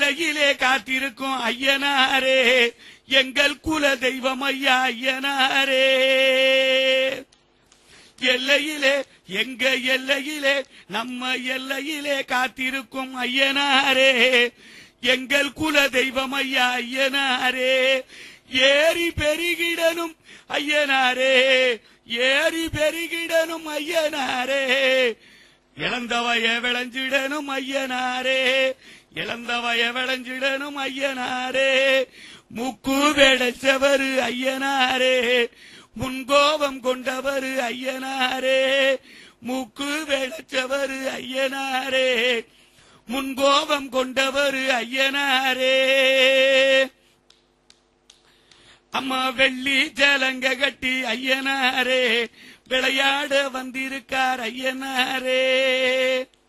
எல்லையிலே காத்திருக்கும் ஐயனாரே எங்கள் குல தெய்வம் ஐயா ஐயனாரே எல்லையிலே எங்க எல்லையிலே நம்ம எல்லையிலே காத்திருக்கும் ஐயனாரே எங்கள் குல தெய்வம் ஐயா ஐயனாரே ஏரி பெருகிடனும் ஐயனாரே ஏரி பெருகிடனும் ஐயனாரே இழந்தவய விளைஞ்சிடனும் ஐயனாரே இழந்தவய விளைஞ்சிடனும் ஐயனாரே முக்கு வெடைச்சவரு ஐயனாரே முன்கோபம் கொண்டவர் ஐயனாரே மூக்கு வெடைச்சவர் ஐயனாரே முன்கோபம் கொண்டவர் ஐயனாரே அம்மா வெள்ளி ஜலங்க கட்டி ஐயனாரே விளையாட வந்திருக்கார் ஐயனாரே